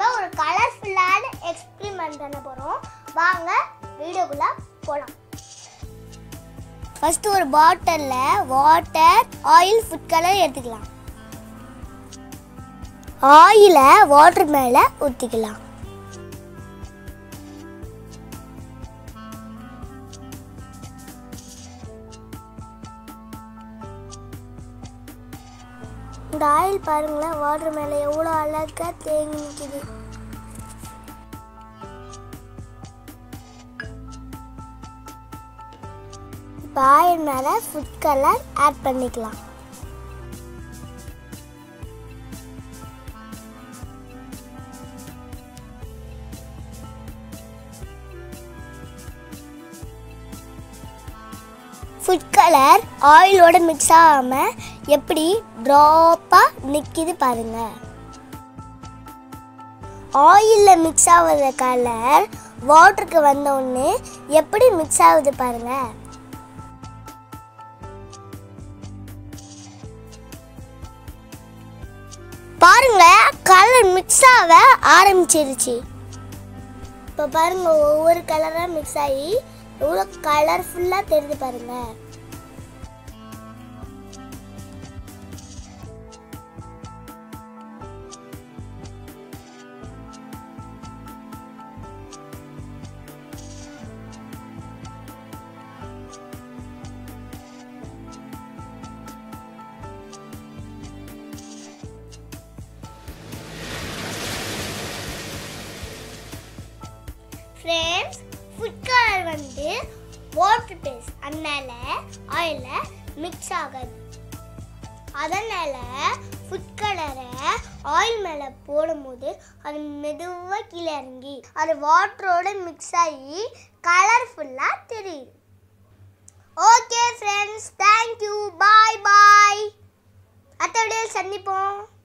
ஒரு கலர்ஃபுல்லான எக்ஸ்பிரிமெண்ட் பண்ண போகிறோம் வாங்க வீடியோக்குள்ளே போகலாம் ஃபர்ஸ்ட் ஒரு பாட்டிலில் வாட்டர் ஆயில் ஃபுட் கலர் எடுத்துக்கலாம் ஆயிலை வாட்டர் மேலே ஊற்றிக்கலாம் இந்த ஆயில் பாருங்களேன் வாட்டர் மேலே எவ்வளோ அழகாக தேங்கி நிற்குது இப்போ ஆயில் மேலே ஃபுட் கலர் ஆட் பண்ணிக்கலாம் ஃபுட் கலர் ஆயிலோட மிக்ஸ் ஆகாமல் எப்படி ட்ராப்பாக நிற்கிது பாருங்க ஆயிலில் மிக்ஸ் ஆகுற கலர் வாட்டருக்கு வந்த உடனே எப்படி மிக்ஸ் ஆகுது பாருங்க பாருங்க கலர் மிக்ஸ் ஆக ஆரம்பிச்சிருச்சு இப்போ பாருங்க ஒவ்வொரு கலராக மிக்ஸ் ஆகி எவ்வளோ கலர்ஃபுல்லாக தெரியுது பாருங்க ஃப்ரெண்ட்ஸ் ஃபுட் கலர் வந்து வாட்டர் பேஸ்ட் அதனால ஆயிலில் மிக்ஸ் ஆகாது அதனால ஃபுட் கலரை ஆயில் மேலே போடும்போது அது மெதுவாக கீழே இறங்கி அது வாட்டரோட மிக்ஸ் ஆகி கலர்ஃபுல்லாக தெரியுது okay friends thank you bye bye அடுத்த வீடியோ சந்திப்போம்